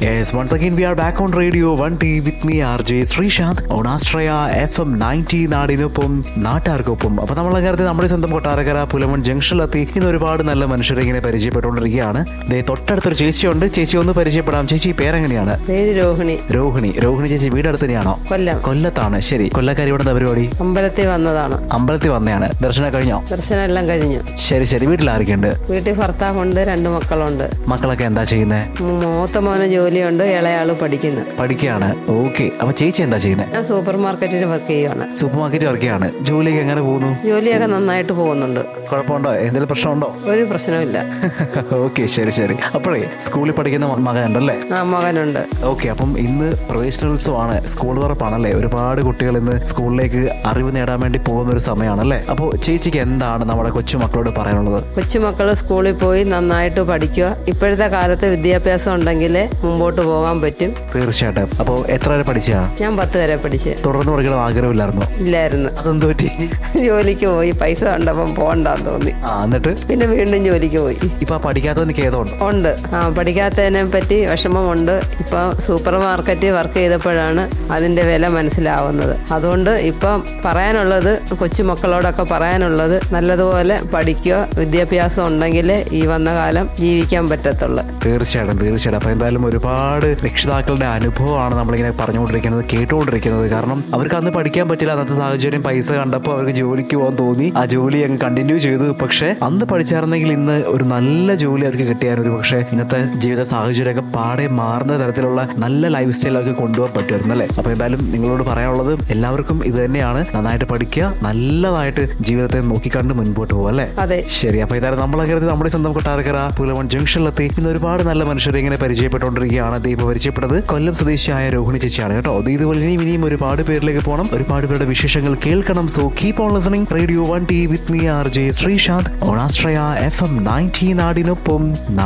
Yes, once again we are back on Radio 1T with me RJ Sreesanth on Astraya FM 90 നാടിനൊപ്പം നാട്ടുകാർക്കൊപ്പം അപ്പൊ നമ്മളെ കാര്യത്തിൽ നമ്മുടെ സ്വന്തം കൊട്ടാരക്കര പുലമൺ ജംഗ്ഷനിലെത്തി ഇന്ന് ഒരുപാട് നല്ല മനുഷ്യരെ ഇങ്ങനെ പരിചയപ്പെട്ടുകൊണ്ടിരിക്കുകയാണ് ദേ തൊട്ടടുത്തൊരു ചേച്ചിയുണ്ട് ചേച്ചി ഒന്ന് പരിചയപ്പെടാം ചേച്ചി പേരെങ്ങനെയാണ് പേര് രോഹിണി രോഹിണി രോഹിണി ചേച്ചി വീടടുത്ത് തന്നെയാണോ കൊല്ലം കൊല്ലത്താണ് ശരി കൊല്ലക്കാരി ഇവിടെ എന്താ പരിപാടി അമ്പലത്തിൽ വന്നതാണ് അമ്പലത്തിൽ വന്നതാണ് ദർശനം കഴിഞ്ഞോ ദർശനം എല്ലാം കഴിഞ്ഞു ശരി ശരി വീട്ടിൽ ആരൊക്കെയുണ്ട് വീട്ടിൽ ഭർത്താവുണ്ട് രണ്ട് മക്കളുണ്ട് മക്കളൊക്കെ എന്താ ചെയ്യുന്നത് മൂ- മൂത്ത മോന് ജോലിയുണ്ട് ഇളയാള് പഠിക്കുന്നു പഠിക്കുകയാണ് ഓക്കെ അപ്പൊ ചേച്ചി എന്താ ചെയ്യുന്നത് ഞാൻ സൂപ്പർ മാർക്കറ്റിൽ വർക്ക് ചെയ്യുവാണ് സൂപ്പർ മാർക്കറ്റ് വർക്കാണ് ജോലിയൊക്കെ എങ്ങനെ പോകുന്നു ജോലിയൊക്കെ നന്നായിട്ട് പോകുന്നുണ്ട് കുഴപ്പമുണ്ടോ എന്തെങ്കിലും പ്രശ്നമുണ്ടോ ഒരു പ്രശ്നമില്ല ഓക്കെ ശരി ശരി അപ്പോഴേ സ്കൂളിൽ പഠിക്കുന്ന മ- മകനുണ്ടല്ലേ ആ മകനുണ്ട് ഓക്കെ അപ്പം ഇന്ന് പ്രവേശനോത്സവമാണ് സ്കൂൾ തുറപ്പാണല്ലേ ഒരുപാട് കുട്ടികൾ ഇന്ന് സ്കൂളിലേക്ക് അറിവ് നേടാൻ വേണ്ടി പോകുന്ന ഒരു സമയമാണല്ലേ അപ്പോൾ ചേച്ചിക്ക് എന്താണ് നമ്മുടെ കൊച്ചുമക്കളോട് പറയാനുള്ളത് കൊച്ചുമക്കൾ സ്കൂളിൽ പോയി നന്നായിട്ട് പഠിക്കുക ഇപ്പോഴത്തെ കാലത്ത് വിദ്യാഭ്യാസം ഉണ്ടെങ്കിൽ മുമ്പോട്ട് പോകാൻ പറ്റും തീർച്ചയായിട്ടും അപ്പോൾ എത്ര വരെ പഠിച്ചാണ് ഞാൻ പത്ത് വരെ പഠിച്ച് തുടർന്ന് പഠിക്കണം ആഗ്രഹമില്ലായിരുന്നു ഇല്ലായിരുന്നു അതെന്ത് പറ്റി ജോലിക്ക് പോയി പൈസ കണ്ടപ്പം പോകണ്ടെന്ന് തോന്നി ആ എന്നിട്ട് പിന്നെ വീണ്ടും ജോലിക്ക് പോയി ഇപ്പൊ പഠിക്കാത്തതിന് ഖേദമുണ്ട് ഉണ്ട് ആ പഠിക്കാത്തതിനെ പറ്റി വിഷമമുണ്ട് ഇപ്പൊ സൂപ്പർ മാർക്കറ്റ് വർക്ക് ചെയ്തപ്പോഴാണ് അതിന്റെ വില മനസ്സിലാവുന്നത് അതുകൊണ്ട് ഇപ്പം പറയാനുള്ളത് കൊച്ചുമക്കളോടൊക്കെ പറയാനുള്ളത് നല്ലതുപോലെ പഠിക്കുക വിദ്യാഭ്യാസം ഉണ്ടെങ്കിൽ ഈ വന്ന കാലം ജീവിക്കാൻ പറ്റത്തുള്ളൂ തീർച്ചയായിട്ടും തീർച്ചയായിട്ടും അപ്പൊ എന്തായാലും ഒരുപാട് രക്ഷിതാക്കളുടെ അനുഭവമാണ് നമ്മളിങ്ങനെ പറഞ്ഞുകൊണ്ടിരിക്കുന്നത് കേട്ടുകൊണ്ടിരിക്കുന്നത് കാരണം അവർക്ക് അന്ന് പഠിക്കാൻ പറ്റില്ല അന്നത്തെ സാഹചര്യം പൈസ കണ്ടപ്പോൾ അവർക്ക് ജോലിക്ക് പോകാൻ തോന്നി ആ ജോലി അങ്ങ് കണ്ടിന്യൂ ചെയ്തു പക്ഷെ അന്ന് പഠിച്ചായിരുന്നെങ്കിൽ ഇന്ന് ഒരു നല്ല ജോലി അവർക്ക് കിട്ടിയാൽ ഒരു പക്ഷേ ഇന്നത്തെ ജീവിത സാഹചര്യമൊക്കെ പാടെ മാറുന്ന തരത്തിലുള്ള നല്ല ലൈഫ് സ്റ്റൈൽ അവർക്ക് കൊണ്ടുപോകാൻ പറ്റുമായിരുന്നു അല്ലേ അപ്പൊ എന്തായാലും നിങ്ങളോട് പറയാനുള്ളത് എല്ലാവർക്കും ഇത് തന്നെയാണ് നന്നായിട്ട് പഠിക്കുക നല്ലതായിട്ട് ജീവിതത്തെ നോക്കിക്കണ്ട് മുൻപോട്ട് പോകുക അല്ലേ അതെ ശരി അപ്പൊ ഇതായാലും നമ്മളെ കരുതി നമ്മുടെ സ്വന്തം കൊട്ടാരക്കര പുലവൺ ജംഗ്ഷനിലെത്തി ഇന്ന് ഒരുപാട് നല്ല മനുഷ്യരെ ഇങ്ങനെ പരിചയപ്പെട്ടുകൊണ്ടിരിക്കുകയാണ് ദീപ പരിചയപ്പെട്ടത് കൊല്ലം സ്വദേശിയായ രോഹിണി ചേച്ചിയാണ് കേട്ടോ ഇത് ഇതുപോലെ ഇനിയും ഇനിയും ഒരുപാട് പേരിലേക്ക് പോകണം ഒരുപാട് പേരുടെ വിശേഷങ്ങൾ കേൾക്കണം so keep on listening radio one T with me R J Sreesanth ഓണാശ്രയ എഫ് എം നയൻറ്റീൻ നാടിനൊപ്പം